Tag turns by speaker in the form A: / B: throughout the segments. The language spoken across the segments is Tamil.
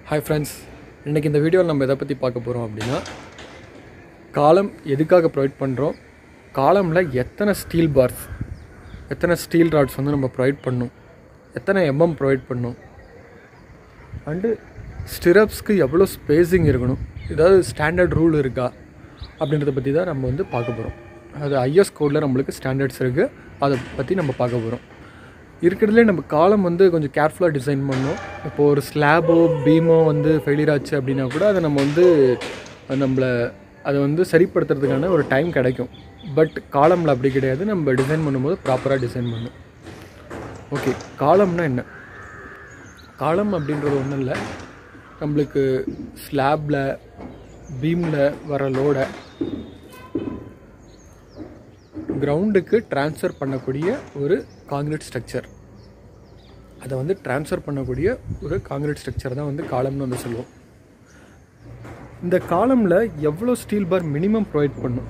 A: ஹாய் ஃப்ரெண்ட்ஸ் இன்றைக்கி இந்த வீடியோவில் நம்ம எதை பற்றி பார்க்க போகிறோம் அப்படின்னா காலம் எதுக்காக ப்ரொவைட் பண்ணுறோம் காலமில் எத்தனை ஸ்டீல் பார்ஸ் எத்தனை ஸ்டீல் ராட்ஸ் வந்து நம்ம ப்ரொவைட் பண்ணணும் எத்தனை எம்எம் ப்ரொவைட் பண்ணணும் அண்டு ஸ்டிரப்ஸ்க்கு எவ்வளோ ஸ்பேஸிங் இருக்கணும் ஏதாவது ஸ்டாண்டர்ட் ரூல் இருக்கா அப்படின்றத பற்றி தான் நம்ம வந்து பார்க்க போகிறோம் அது ஐஎஸ் கோடில் நம்மளுக்கு ஸ்டாண்டர்ட்ஸ் இருக்குது அதை பற்றி நம்ம பார்க்க போகிறோம் இருக்கிறதுலே நம்ம காலம் வந்து கொஞ்சம் கேர்ஃபுல்லாக டிசைன் பண்ணோம் இப்போது ஒரு ஸ்லாபோ பீமோ வந்து ஃபெயிலியர் ஆச்சு அப்படின்னா கூட அதை நம்ம வந்து நம்மளை அதை வந்து சரிப்படுத்துறதுக்கான ஒரு டைம் கிடைக்கும் பட் காலமில் அப்படி கிடையாது நம்ம டிசைன் பண்ணும்போது ப்ராப்பராக டிசைன் பண்ணும் ஓகே காலம்னா என்ன காலம் அப்படின்றது ஒன்றும் இல்லை நம்மளுக்கு ஸ்லாப்பில் பீமில் வர லோடை கிரவுண்டுக்கு ட்ரான்ஸ்ஃபர் பண்ணக்கூடிய ஒரு காங்கிரீட் ஸ்ட்ரக்சர் அதை வந்து ட்ரான்ஸ்ஃபர் பண்ணக்கூடிய ஒரு காங்கிரீட் ஸ்ட்ரக்சர் தான் வந்து காலம்னு வந்து சொல்லுவோம் இந்த காலமில் எவ்வளோ ஸ்டீல் பார் மினிமம் ப்ரொவைட் பண்ணும்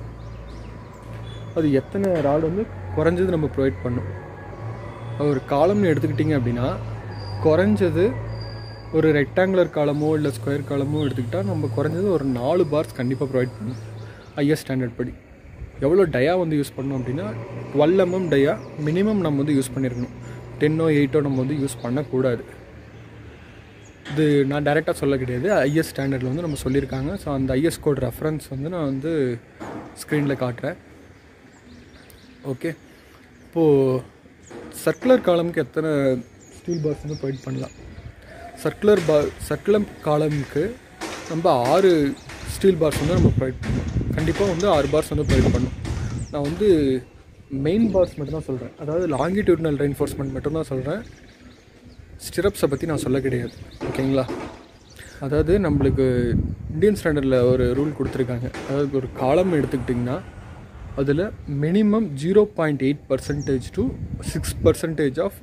A: அது எத்தனை ராடு வந்து குறைஞ்சது நம்ம ப்ரொவைட் பண்ணும் ஒரு காலம்னு எடுத்துக்கிட்டிங்க அப்படின்னா குறைஞ்சது ஒரு ரெக்டாங்குலர் காலமோ இல்லை ஸ்கொயர் காலமோ எடுத்துக்கிட்டால் நம்ம குறைஞ்சது ஒரு நாலு பார்ஸ் கண்டிப்பாக ப்ரொவைட் பண்ணும் ஐஎஸ் ஸ்டாண்டர்ட் படி எவ்வளோ டயா வந்து யூஸ் பண்ணோம் அப்படின்னா டுவெல் எம்எம் டயா மினிமம் நம்ம வந்து யூஸ் பண்ணியிருக்கணும் டென்னோ எயிட்டோ நம்ம வந்து யூஸ் பண்ணக்கூடாது இது நான் டைரெக்டாக சொல்ல கிடையாது ஐஎஸ் ஸ்டாண்டர்டில் வந்து நம்ம சொல்லியிருக்காங்க ஸோ அந்த ஐஎஸ் கோட் ரெஃபரன்ஸ் வந்து நான் வந்து ஸ்க்ரீனில் காட்டுறேன் ஓகே இப்போது சர்க்குலர் காலமுக்கு எத்தனை ஸ்டீல் பார்ஸ் வந்து ப்ரொவைட் பண்ணலாம் சர்க்குலர் பா சர்க்குலர் காலமுக்கு நம்ம ஆறு ஸ்டீல் பார்ஸ் வந்து நம்ம ப்ரொவைட் பண்ணணும் கண்டிப்பாக வந்து ஆறு பார்ஸ் வந்து ப்ரொவைட் பண்ணும் நான் வந்து மெயின் பார்ஸ் மட்டும் தான் சொல்கிறேன் அதாவது லாங்கிடியூட்னல் ரெயின்ஃபோர்ஸ்மெண்ட் மட்டும் தான் சொல்கிறேன் ஸ்டிரப்ஸை பற்றி நான் சொல்ல கிடையாது ஓகேங்களா அதாவது நம்மளுக்கு இந்தியன் ஸ்டாண்டர்டில் ஒரு ரூல் கொடுத்துருக்காங்க அதாவது ஒரு காலம் எடுத்துக்கிட்டிங்கன்னா அதில் minimum zero point eight percentage to six percentage of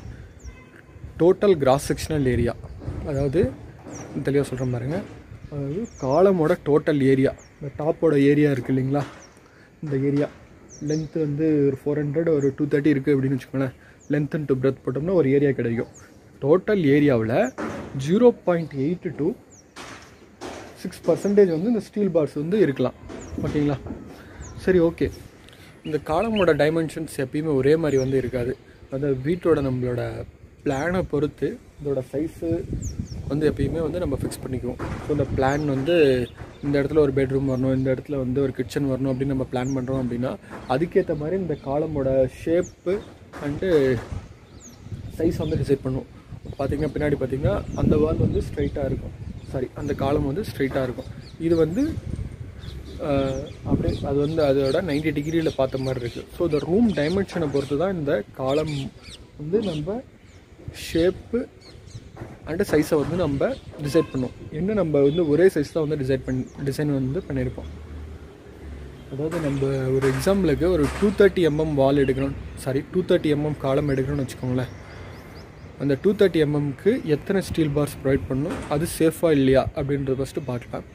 A: total cross sectional area அதாவது தெளிவாக சொல்கிறேன் பாருங்க அதாவது காலமோட டோட்டல் ஏரியா இந்த டாப்போட ஏரியா இருக்குது இல்லைங்களா இந்த ஏரியா லென்த்து வந்து ஒரு ஃபோர் ஹண்ட்ரட் ஒரு டூ தேர்ட்டி இருக்குது அப்படின்னு வச்சுக்கோங்களேன் லென்த் டு பிரெத் போட்டோம்னா ஒரு ஏரியா கிடைக்கும் டோட்டல் ஏரியாவில் zero point eight to six percentage வந்து இந்த ஸ்டீல் பார்ஸ் வந்து இருக்கலாம் ஓகேங்களா சரி ஓகே இந்த காலமோட டைமென்ஷன்ஸ் எப்பயுமே ஒரே மாதிரி வந்து இருக்காது அதாவது வீட்டோட நம்மளோட பிளானை பொறுத்து இதோட சைஸு வந்து எப்பயுமே வந்து நம்ம ஃபிக்ஸ் பண்ணிக்குவோம் ஸோ இந்த பிளான் வந்து இந்த இடத்துல ஒரு பெட்ரூம் வரணும் இந்த இடத்துல வந்து ஒரு கிச்சன் வரணும் அப்படின்னு நம்ம பிளான் பண்ணுறோம் அப்படின்னா அதுக்கேற்ற மாதிரி இந்த காலமோட ஷேப்பு அண்டு சைஸ் வந்து டிசைட் பண்ணுவோம் பார்த்திங்கன்னா பின்னாடி பார்த்திங்கன்னா அந்த வால் வந்து ஸ்ட்ரைட்டாக இருக்கும் சாரி அந்த காலம் வந்து ஸ்ட்ரைட்டாக இருக்கும் இது வந்து அப்படியே அது வந்து அதோட நைன்டி டிகிரியில் பார்த்த மாதிரி இருக்குது ஸோ இந்த ரூம் டைமென்ஷனை பொறுத்து தான் இந்த காலம் வந்து நம்ம ஷேப்பு அண்டு சைஸை வந்து நம்ம டிசைட் பண்ணுவோம் என்ன நம்ம வந்து ஒரே சைஸ் தான் வந்து டிசைட் பண்ணி டிசைன் வந்து பண்ணியிருப்போம் அதாவது நம்ம ஒரு எக்ஸாம்பிளுக்கு ஒரு டூ தேர்ட்டி எம்எம் வால் எடுக்கணும் சாரி டூ தேர்ட்டி எம்எம் காலம் எடுக்கணும்னு வச்சுக்கோங்களேன் அந்த டூ தேர்ட்டி எம்எம்க்கு எத்தனை ஸ்டீல் பார்ஸ் ப்ரொவைட் பண்ணணும் அது சேஃபாக இல்லையா அப்படின்றத ஃபஸ்ட்டு பார்க்கலாம்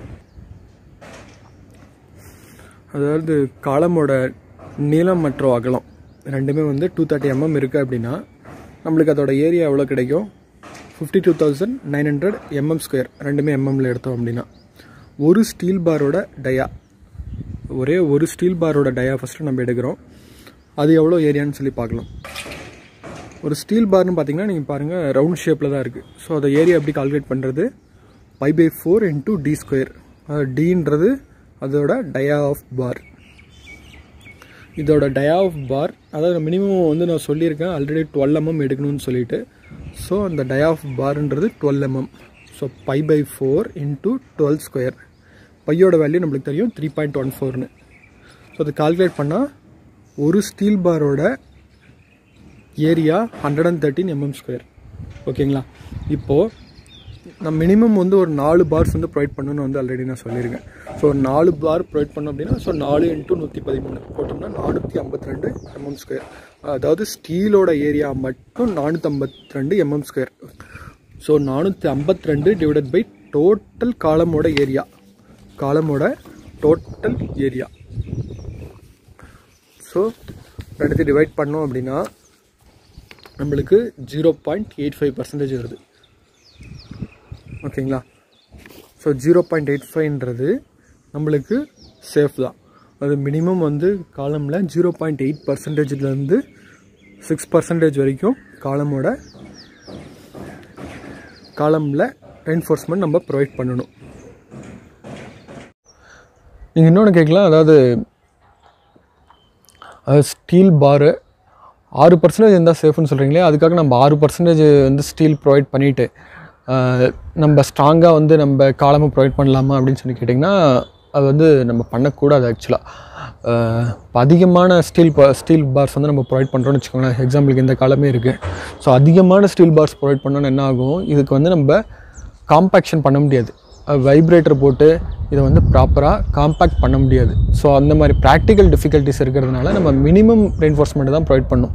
A: அதாவது காலமோட நீளம் மற்றும் அகலம் ரெண்டுமே வந்து டூ தேர்ட்டி எம்எம் இருக்குது அப்படின்னா நம்மளுக்கு அதோட ஏரியா எவ்வளோ கிடைக்கும் fifty two thousand nine hundred mm square ரெண்டுமே எம்எம்மில் எடுத்தோம் அப்படின்னா ஒரு ஸ்டீல் பாரோட டயா ஒரே ஒரு ஸ்டீல் பாரோட டயா ஃபஸ்ட்டு நம்ம எடுக்கிறோம் அது எவ்வளோ ஏரியான்னு சொல்லி பார்க்கலாம் ஒரு ஸ்டீல் பார்னு பார்த்தீங்கன்னா நீங்கள் பாருங்கள் ரவுண்ட் ஷேப்பில் தான் இருக்குது ஸோ அதை ஏரியா எப்படி கால்குலேட் பண்ணுறது pi by four into d square டின்றது அதோட டயா ஆஃப் பார் இதோட டயா ஆஃப் பார் அதாவது மினிமம் வந்து நான் சொல்லியிருக்கேன் ஆல்ரெடி டுவெல் எம்எம் எடுக்கணும்னு சொல்லிட்டு ஸோ அந்த டயா ஆஃப் பார்ன்றது twelve mm so pi by four into twelve square பையோட வேல்யூ நம்மளுக்கு தெரியும் த்ரீ பாயிண்ட் ஒன் ஃபோர்னு ஸோ அதை கால்குலேட் பண்ணால் ஒரு ஸ்டீல் பாரோட area hundred and thirteen mm square ஓகேங்களா இப்போது நான் மினிமம் வந்து ஒரு நாலு பார்ஸ் வந்து ப்ரொவைட் பண்ணணும்னு வந்து ஆல்ரெடி நான் சொல்லியிருக்கேன் ஸோ ஒரு நாலு பார் ப்ரொவைட் பண்ணோம் அப்படின்னா ஸோ நாலு இன்ட்டு நூற்றி பதிமூணு போட்டோம்னா நானூற்றி ஐம்பத்தி ரெண்டு எம்எம் ஸ்கொயர் அதாவது ஸ்டீலோட ஏரியா மட்டும் நானூற்றி ஐம்பத்தி ரெண்டு எம்எம் ஸ்கொயர் ஸோ நானூற்றி ஐம்பத்தி ரெண்டு டிவைடட் பை டோட்டல் காலமோட ஏரியா காலமோட டோட்டல் ஏரியா ஸோ ரெண்டுத்தையும் டிவைட் பண்ணோம் அப்படின்னா நம்மளுக்கு zero point eight five percentage வருது ஓகேங்களா ஸோ ஜீரோ பாயிண்ட் எயிட் ஃபைவ்ன்றது நம்மளுக்கு சேஃப் தான் அது மினிமம் வந்து காலமில் ஜீரோ பாயிண்ட் எயிட் பர்சன்டேஜ்லேருந்து சிக்ஸ் பர்சன்டேஜ் வரைக்கும் காலமோட காலமில் ரெயின்ஃபோர்ஸ்மெண்ட் நம்ம ப்ரொவைட் பண்ணணும் நீங்கள் இன்னொன்று கேட்கலாம் அதாவது ஸ்டீல் பாரு ஆறு பர்சன்டேஜ் இருந்தால் சேஃப்னு சொல்கிறீங்களே அதுக்காக நம்ம ஆறு பர்சன்டேஜ் வந்து ஸ்டீல் ப்ரொவைட் பண்ணிவிட்டு நம்ம ஸ்ட்ராங்காக வந்து நம்ம காலமாக ப்ரொவைட் பண்ணலாமா அப்படின்னு சொல்லி கேட்டிங்கன்னா அது வந்து நம்ம பண்ணக்கூடாது ஆக்சுவலாக இப்போ அதிகமான ஸ்டீல் பா ஸ்டீல் பார்ஸ் வந்து நம்ம ப்ரொவைட் பண்ணுறோம்னு வச்சுக்கோங்களேன் எக்ஸாம்பிளுக்கு இந்த காலமே இருக்குது ஸோ அதிகமான ஸ்டீல் பார்ஸ் ப்ரொவைட் பண்ணோன்னு என்ன ஆகும் இதுக்கு வந்து நம்ம காம்பேக்ஷன் பண்ண முடியாது வைப்ரேட்டர் போட்டு இதை வந்து ப்ராப்பராக காம்பேக்ட் பண்ண முடியாது ஸோ அந்த மாதிரி ப்ராக்டிக்கல் டிஃபிகல்ட்டிஸ் இருக்கிறதுனால நம்ம மினிமம் ரெயின்ஃபோர்ஸ்மெண்ட் தான் ப்ரொவைட் பண்ணணும்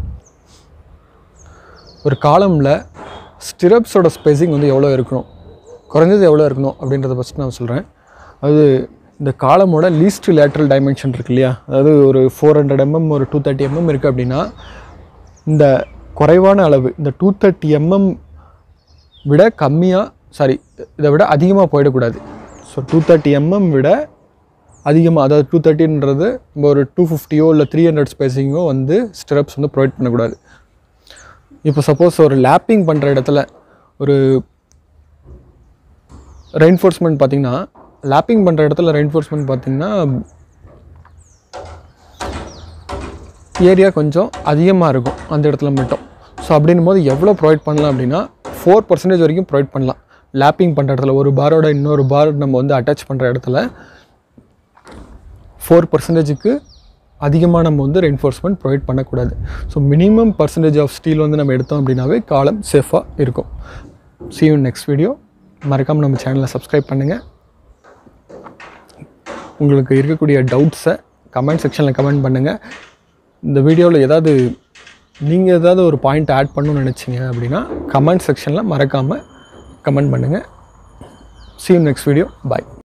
A: ஒரு காலமில் ஸ்டிரப்ஸோட ஸ்பேசிங் வந்து எவ்வளோ இருக்கணும் குறைஞ்சது எவ்வளோ இருக்கணும் அப்படின்றத ஃபஸ்ட் நான் சொல்கிறேன் அது இந்த காலமோட லீஸ்ட் லேட்ரல் டைமென்ஷன் இருக்கு இல்லையா அதாவது ஒரு ஃபோர் ஹண்ட்ரட் எம்எம் ஒரு டூ தேர்ட்டி எம்எம் இருக்குது அப்படின்னா இந்த குறைவான அளவு இந்த டூ தேர்ட்டி எம்எம் விட கம்மியாக சாரி இதை விட அதிகமாக போயிடக்கூடாது ஸோ டூ தேர்ட்டி எம்எம் விட அதிகமாக அதாவது டூ தேர்ட்டின்றது நம்ம ஒரு டூ ஃபிஃப்டியோ இல்லை த்ரீ ஹண்ட்ரட் ஸ்பேசிங்கோ வந்து ஸ்டெப்ஸ் வந்து ப்ரொவைட் பண்ணக்கூடாது இப்போ சப்போஸ் ஒரு லேப்பிங் பண்ணுற இடத்துல ஒரு ரெயின்ஃபோர்ஸ்மெண்ட் பார்த்திங்கன்னா லேப்பிங் பண்ணுற இடத்துல ரெயின்ஃபோர்ஸ்மெண்ட் பார்த்திங்கன்னா ஏரியா கொஞ்சம் அதிகமாக இருக்கும் அந்த இடத்துல மட்டும் ஸோ அப்படின்னும் போது எவ்வளோ ப்ரொவைட் பண்ணலாம் அப்படின்னா ஃபோர் பர்சன்டேஜ் வரைக்கும் ப்ரொவைட் பண்ணலாம் லேப்பிங் பண்ணுற இடத்துல ஒரு பாரோட இன்னொரு பார் நம்ம வந்து அட்டாச் பண்ணுற இடத்துல ஃபோர் பர்சன்டேஜுக்கு அதிகமாக நம்ம வந்து ரெயின்ஃபோர்ஸ்மெண்ட் ப்ரொவைட் பண்ணக்கூடாது so minimum percentage of steel வந்து நம்ம எடுத்தோம் அப்படின்னாவே காலம் சேஃபாக இருக்கும் see you நெக்ஸ்ட் வீடியோ மறக்காமல் நம்ம சேனலை சப்ஸ்கிரைப் பண்ணுங்கள் உங்களுக்கு இருக்கக்கூடிய டவுட்ஸை கமெண்ட் செக்ஷனில் கமெண்ட் பண்ணுங்கள் இந்த வீடியோவில் ஏதாவது நீங்கள் ஏதாவது ஒரு பாயிண்ட் ஆட் பண்ணணும்னு நினச்சிங்க அப்படின்னா கமெண்ட் செக்ஷனில் மறக்காமல் கமெண்ட் பண்ணுங்கள் see you next video bye